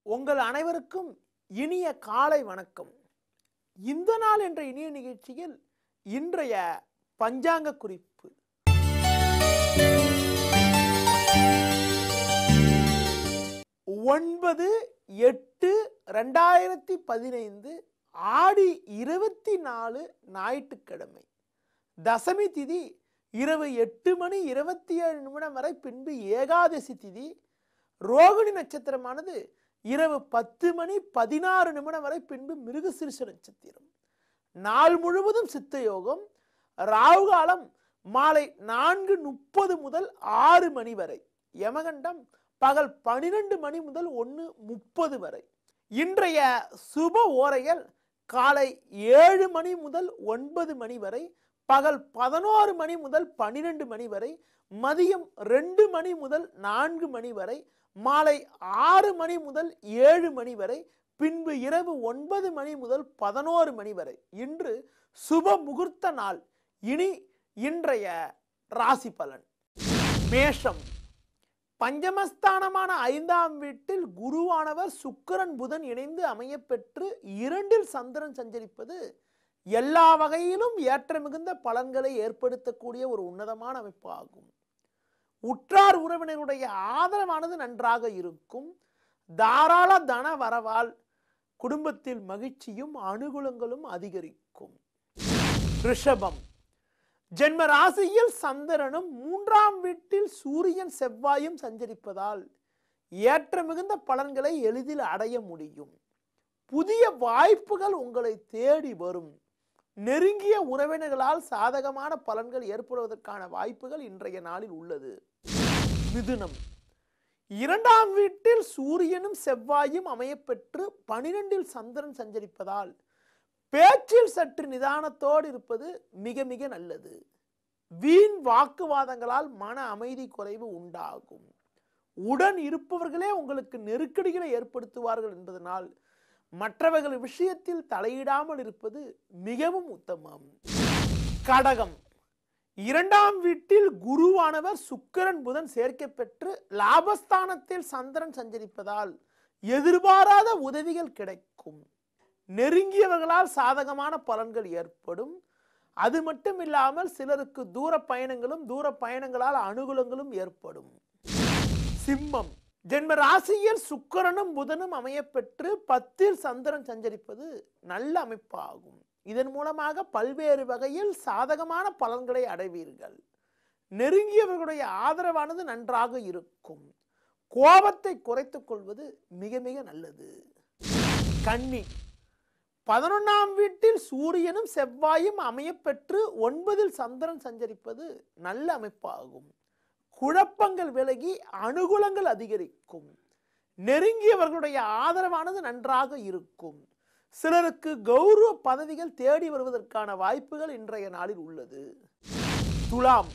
உங்கள் அனைவருக்கும் இனிய காலை வணக்கம் இந்த நாள் என்ற இனிய நிகழ்ச்சியில் இன்றைய பஞ்சாங்க குறிப்பு ஒன்பது எட்டு ரெண்டாயிரத்தி பதினைந்து ஆடி இருபத்தி நாலு ஞாயிற்றுக்கிழமை தசமி திதி இரவு எட்டு மணி இருபத்தி ஏழு நிமிடம் வரை பின்பு ஏகாதசி திதி ரோகிணி நட்சத்திரமானது இரவு பத்து மணி பதினாறு நிமிடம் வரை பின்பு மிருகசிரிஷ நட்சத்திரம் நாள் முழுவதும் சித்த யோகம் ராகு காலம் மாலை நான்கு முப்பது முதல் ஆறு மணி வரை யமகண்டம் பகல் பனிரெண்டு மணி முதல் ஒன்று முப்பது வரை இன்றைய சுப ஓரைகள் காலை ஏழு மணி முதல் ஒன்பது மணி வரை பகல் பதினோரு மணி முதல் பன்னிரெண்டு மணி வரை மதியம் ரெண்டு மணி முதல் நான்கு மணி வரை மாலை ஆறு மணி முதல் ஏழு மணி வரை பின்பு இரவு ஒன்பது மணி முதல் பதினோரு மணி வரை இன்று சுப முகூர்த்த நாள் இனி இன்றைய ராசி பலன் மேஷம் பஞ்சமஸ்தானமான ஐந்தாம் வீட்டில் குருவானவர் சுக்கிரன் புதன் இணைந்து அமையப்பெற்று இரண்டில் சந்திரன் சஞ்சரிப்பது எல்லா வகையிலும் ஏற்ற மிகுந்த பலன்களை ஏற்படுத்தக்கூடிய ஒரு உன்னதமான அமைப்பு ஆகும் உற்றார் உறவினருடைய ஆதரவானது நன்றாக இருக்கும் தாராள தன வரவால் குடும்பத்தில் மகிழ்ச்சியும் அனுகூலங்களும் அதிகரிக்கும் ரிஷபம் ஜென்ம ராசியில் சந்திரனும் மூன்றாம் வீட்டில் சூரியன் செவ்வாயும் சஞ்சரிப்பதால் ஏற்ற மிகுந்த பலன்களை எளிதில் அடைய முடியும் புதிய வாய்ப்புகள் உங்களை தேடி வரும் நெருங்கிய உறவினர்களால் சாதகமான பலன்கள் ஏற்படுவதற்கான வாய்ப்புகள் இன்றைய நாளில் உள்ளது மிதுனம் இரண்டாம் வீட்டில் சூரியனும் செவ்வாயும் அமையப்பெற்று பனிரெண்டில் சந்திரன் சஞ்சரிப்பதால் பேச்சில் சற்று நிதானத்தோடு இருப்பது மிக மிக நல்லது வீண் வாக்குவாதங்களால் மன அமைதி குறைவு உண்டாகும் உடன் இருப்பவர்களே உங்களுக்கு நெருக்கடிகளை ஏற்படுத்துவார்கள் என்பதனால் மற்றவர்கள் விஷயத்தில் தலையிடாமல் இருப்பது மிகவும் உத்தமம் கடகம் இரண்டாம் வீட்டில் குருவானவர் சுக்கிரன் புதன் சேர்க்கப்பெற்று லாபஸ்தானத்தில் சந்திரன் சஞ்சரிப்பதால் எதிர்பாராத உதவிகள் கிடைக்கும் நெருங்கியவர்களால் சாதகமான பலன்கள் ஏற்படும் அது மட்டும் இல்லாமல் சிலருக்கு தூர பயணங்களும் தூர பயணங்களால் அனுகூலங்களும் ஏற்படும் சிம்மம் ஜென்ம ராசியில் சுக்கிரனும் புதனும் அமையப்பெற்று பத்தில் சந்திரன் சஞ்சரிப்பது நல்ல அமைப்பாகும் இதன் மூலமாக பல்வேறு வகையில் சாதகமான பலன்களை அடைவீர்கள் நெருங்கியவர்களுடைய ஆதரவானது நன்றாக இருக்கும் கோபத்தை குறைத்துக் கொள்வது மிக மிக நல்லது கன்னி பதினொன்றாம் வீட்டில் சூரியனும் செவ்வாயும் அமையப்பெற்று ஒன்பதில் சந்திரன் சஞ்சரிப்பது நல்ல அமைப்பாகும் குழப்பங்கள் விலகி அனுகூலங்கள் அதிகரிக்கும் நெருங்கியவர்களுடைய ஆதரவானது நன்றாக இருக்கும் சிலருக்கு கௌரவ பதவிகள் தேடி வருவதற்கான வாய்ப்புகள் இன்றைய நாளில் உள்ளது துலாம்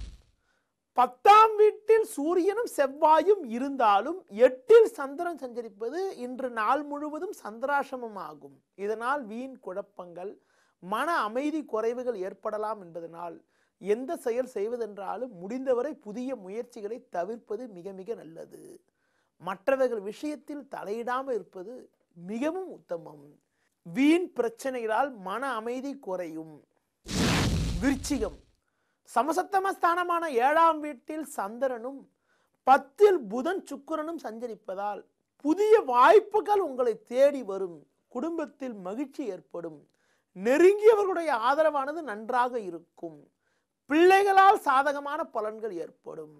பத்தாம் வீட்டில் சூரியனும் செவ்வாயும் இருந்தாலும் எட்டில் சந்திரன் சஞ்சரிப்பது இன்று நாள் முழுவதும் சந்திராசிரமம் ஆகும் இதனால் வீண் குழப்பங்கள் மன அமைதி குறைவுகள் ஏற்படலாம் என்பதனால் எந்த செயல் செய்வதென்றாலும் முடிந்தவரை புதிய முயற்சிகளை தவிர்ப்பது மிக மிக நல்லது மற்றவர்கள் விஷயத்தில் தலையிடாமல் இருப்பது மிகவும் உத்தமம் வீண் பிரச்சனைகளால் மன அமைதி குறையும் விருச்சிகம் சமசத்தமஸ்தானமான ஏழாம் வீட்டில் சந்திரனும் பத்தில் புதன் சுக்கிரனும் சஞ்சரிப்பதால் புதிய வாய்ப்புகள் உங்களை தேடி வரும் குடும்பத்தில் மகிழ்ச்சி ஏற்படும் நெருங்கியவர்களுடைய ஆதரவானது நன்றாக இருக்கும் பிள்ளைகளால் சாதகமான பலன்கள் ஏற்படும்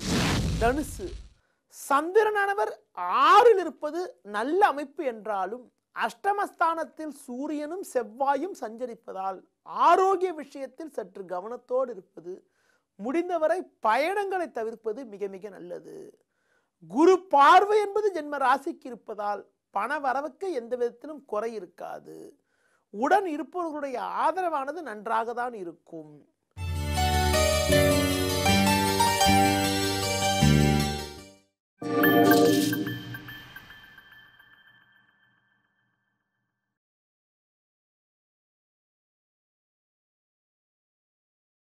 தனுசு சந்திரனானவர் ஆறில் இருப்பது நல்ல அமைப்பு என்றாலும் அஷ்டமஸ்தானத்தில் சூரியனும் செவ்வாயும் சஞ்சரிப்பதால் ஆரோக்கிய விஷயத்தில் சற்று கவனத்தோடு இருப்பது முடிந்தவரை பயணங்களை தவிர்ப்பது மிக மிக நல்லது குரு பார்வை என்பது ஜென்ம ராசிக்கு இருப்பதால் பண வரவுக்கு எந்த விதத்திலும் குறை இருக்காது உடன் இருப்பவர்களுடைய ஆதரவானது நன்றாக தான் இருக்கும்